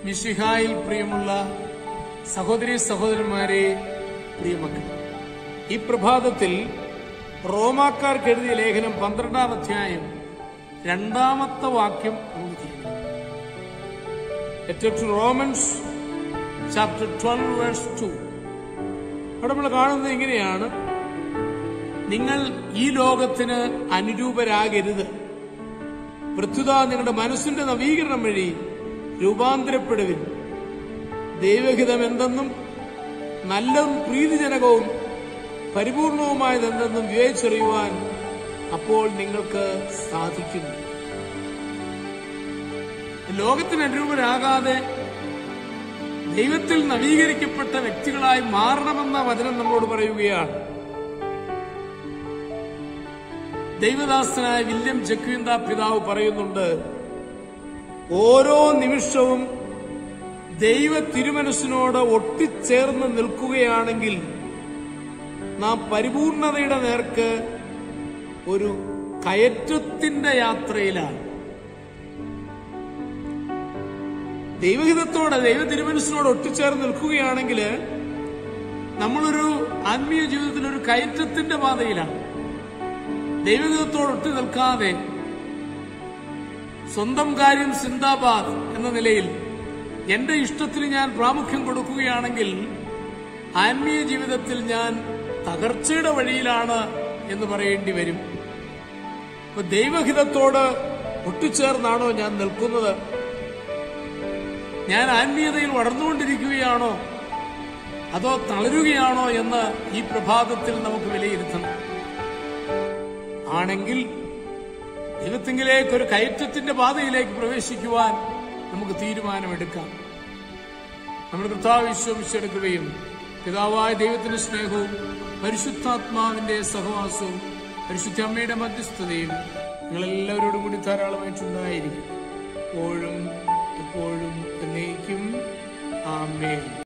മിഷിഹായിൽ പ്രിയമുള്ള സഹോദരി സഹോദരന്മാരെ പ്രിയമക്കൾ ഈ പ്രഭാതത്തിൽ റോമാക്കാർക്ക് എഴുതിയ ലേഖനം പന്ത്രണ്ടാം അധ്യായം രണ്ടാമത്തെ വാക്യം നമുക്ക് ചെയ്യുന്നു to Romans chapter twelve verse two അവിടെ നമ്മൾ കാണുന്നത് ഇങ്ങനെയാണ് നിങ്ങൾ ഈ ലോകത്തിന് അനുരൂപരാകരുത് പ്രത്യുത നിങ്ങളുടെ മനസ്സിന്റെ നവീകരണം വഴി രൂപാന്തരപ്പെടുവിൻ ദൈവഹിതം എന്തെന്നും നല്ലതും പ്രീതിജനകവും പരിപൂർണവുമായതെന്തെന്നും വിവേചിച്ചറിയുവാൻ അപ്പോൾ നിങ്ങൾക്ക് സാധിക്കുന്നു ലോകത്തിന് അനുരൂപരാകാതെ ദൈവത്തിൽ നവീകരിക്കപ്പെട്ട വ്യക്തികളായി മാറണമെന്ന വചനം നമ്മളോട് പറയുകയാണ് ദൈവദാസനായ വില്യം ജക്വിന്ത പിതാവ് പറയുന്നുണ്ട് ഓരോ നിമിഷവും ദൈവ തിരുമനസ്സിനോട് ഒട്ടിച്ചേർന്ന് നിൽക്കുകയാണെങ്കിൽ നാം പരിപൂർണതയുടെ നേർക്ക് ഒരു കയറ്റത്തിന്റെ യാത്രയിലാണ് ദൈവഹിതത്തോടെ ദൈവ തിരുമനസ്സിനോട് ഒട്ടിച്ചേർന്ന് നിൽക്കുകയാണെങ്കിൽ നമ്മളൊരു ആത്മീയ ജീവിതത്തിൽ ഒരു കയറ്റത്തിന്റെ പാതയിലാണ് ദൈവഹിതത്തോട് ഒട്ടി നിൽക്കാതെ സ്വന്തം കാര്യം സിന്ദാബാദ് എന്ന നിലയിൽ എന്റെ ഇഷ്ടത്തിന് ഞാൻ പ്രാമുഖ്യം കൊടുക്കുകയാണെങ്കിൽ ആത്മീയ ജീവിതത്തിൽ ഞാൻ തകർച്ചയുടെ വഴിയിലാണ് എന്ന് പറയേണ്ടി വരും അപ്പൊ ദൈവഹിതത്തോട് ഒട്ടിച്ചേർന്നാണോ ഞാൻ നിൽക്കുന്നത് ഞാൻ ആത്മീയതയിൽ വളർന്നുകൊണ്ടിരിക്കുകയാണോ അതോ തളരുകയാണോ എന്ന് ഈ പ്രഭാതത്തിൽ നമുക്ക് വിലയിരുത്തണം ആണെങ്കിൽ ദൈവത്തിങ്കിലേക്ക് ഒരു കയറ്റത്തിന്റെ പാതയിലേക്ക് പ്രവേശിക്കുവാൻ നമുക്ക് തീരുമാനമെടുക്കാം നമ്മുടെ കർത്താവ് വിശ്വസിച്ചെടുക്കുകയും പിതാവായ ദൈവത്തിന്റെ സ്നേഹവും പരിശുദ്ധാത്മാവിന്റെ സഹവാസവും പരിശുദ്ധ അമ്മയുടെ മധ്യസ്ഥതയും നിങ്ങളെല്ലാവരോടും കൂടി ധാരാളമായിട്ടുണ്ടായിരിക്കും എപ്പോഴും എപ്പോഴും എന്നേക്കും ആമേൻ